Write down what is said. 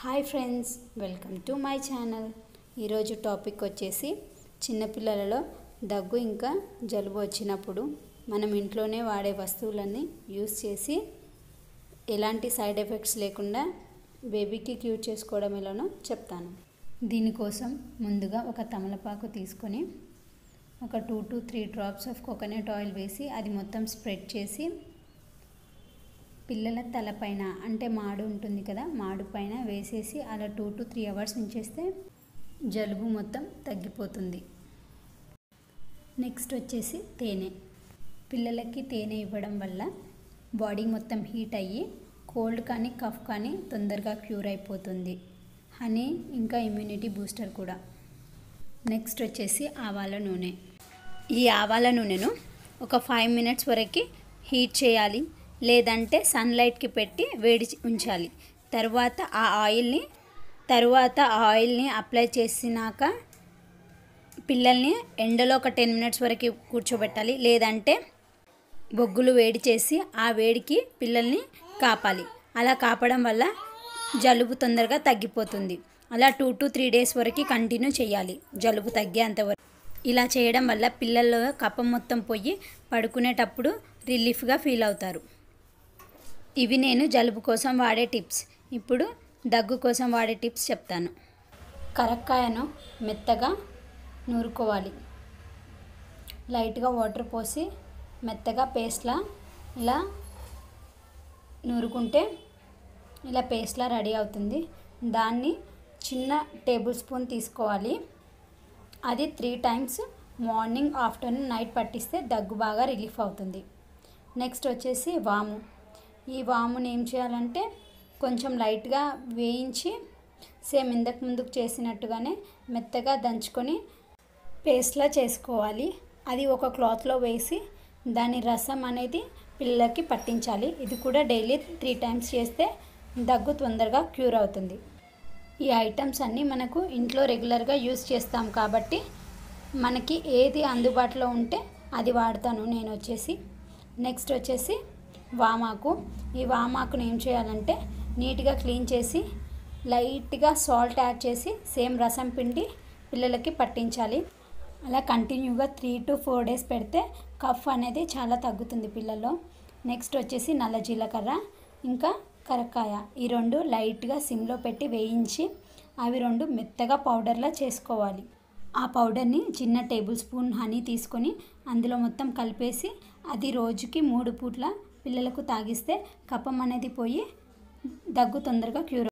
hi friends welcome to my channel ఈరోజు topic వచ్చేసి చిన్నపిల్లలలో దగ్గు ఇంకా జలుబు వచ్చినప్పుడు మనం ఇంట్లోనే వాడే వస్తువులన్నీ యూస్ చేసి ఎలాంటి సైడ్ ఎఫెక్ట్స్ లేకుండా బేబీకి క్యూర్ చేసుకోవడం ఎలానో చెప్తాను దీనికోసం ముందుగా ఒక తమలపాకు తీసుకొని ఒక two to three drops of coconut oil వేసి అది మొత్తం స్ప్రెడ్ చేసి పిల్లల తలపైన అంటే మాడు ఉంటుంది కదా మాడు పైన వేసేసి అలా టూ టు త్రీ అవర్స్ ఉంచేస్తే జలుబు మొత్తం తగ్గిపోతుంది నెక్స్ట్ వచ్చేసి తేనె పిల్లలకి తేనె ఇవ్వడం వల్ల బాడీ మొత్తం హీట్ అయ్యి కోల్డ్ కానీ కఫ్ కానీ తొందరగా క్యూర్ అయిపోతుంది హనీ ఇంకా ఇమ్యూనిటీ బూస్టర్ కూడా నెక్స్ట్ వచ్చేసి ఆవాల నూనె ఈ ఆవాల నూనెను ఒక ఫైవ్ మినిట్స్ వరకు హీట్ చేయాలి లేదంటే సన్లైట్కి పెట్టి వేడి ఉంచాలి తర్వాత ఆ ఆయిల్ని తర్వాత ఆ ఆయిల్ని అప్లై చేసినాక పిల్లల్ని ఎండలో ఒక టెన్ మినిట్స్ వరకు కూర్చోబెట్టాలి లేదంటే బొగ్గులు వేడి చేసి ఆ వేడికి పిల్లల్ని కాపాలి అలా కాపడం వల్ల జలుబు తొందరగా తగ్గిపోతుంది అలా టూ టు త్రీ డేస్ వరకు కంటిన్యూ చేయాలి జలుబు తగ్గేంత వరకు ఇలా చేయడం వల్ల పిల్లల్లో కఫం మొత్తం పోయి పడుకునేటప్పుడు రిలీఫ్గా ఫీల్ అవుతారు ఇవి నేను జలుబు కోసం వాడే టిప్స్ ఇప్పుడు దగ్గు కోసం వాడే టిప్స్ చెప్తాను కరక్కాయను మెత్తగా నూరుకోవాలి లైట్గా వాటర్ పోసి మెత్తగా పేస్ట్లా ఇలా నూరుకుంటే ఇలా పేస్ట్లా రెడీ అవుతుంది దాన్ని చిన్న టేబుల్ స్పూన్ తీసుకోవాలి అది three times morning afternoon night పట్టిస్తే దగ్గు బాగా రిలీఫ్ అవుతుంది నెక్స్ట్ వచ్చేసి వాము ఈ వాముని ఏం చేయాలంటే కొంచెం లైట్గా వేయించి సేమ్ ఇంతకు ముందుకు చేసినట్టుగానే మెత్తగా దంచుకొని పేస్ట్లా చేసుకోవాలి అది ఒక క్లాత్లో వేసి దాని రసం అనేది పిల్లలకి పట్టించాలి ఇది కూడా డైలీ త్రీ టైమ్స్ చేస్తే దగ్గు తొందరగా క్యూర్ అవుతుంది ఈ ఐటమ్స్ అన్నీ మనకు ఇంట్లో రెగ్యులర్గా యూస్ చేస్తాం కాబట్టి మనకి ఏది అందుబాటులో ఉంటే అది వాడతాను నేను వచ్చేసి నెక్స్ట్ వచ్చేసి వామాకు ఈ వామాకును ఏం చేయాలంటే నీట్గా క్లీన్ చేసి లైట్గా సాల్ట్ యాడ్ చేసి సేమ్ రసం పిండి పిల్లలకి పట్టించాలి అలా కంటిన్యూగా త్రీ టు ఫోర్ డేస్ పెడితే కఫ్ అనేది చాలా తగ్గుతుంది పిల్లల్లో నెక్స్ట్ వచ్చేసి నల్ల జీలకర్ర ఇంకా కరక్కాయ ఈ రెండు లైట్గా సిమ్లో పెట్టి వేయించి అవి రెండు మెత్తగా పౌడర్లా చేసుకోవాలి ఆ పౌడర్ని చిన్న టేబుల్ స్పూన్ హనీ తీసుకొని అందులో మొత్తం కలిపేసి అది రోజుకి మూడు పూట్ల పిల్లలకు తాగిస్తే కఫం అనేది పోయి దగ్గు తొందరగా క్యూర్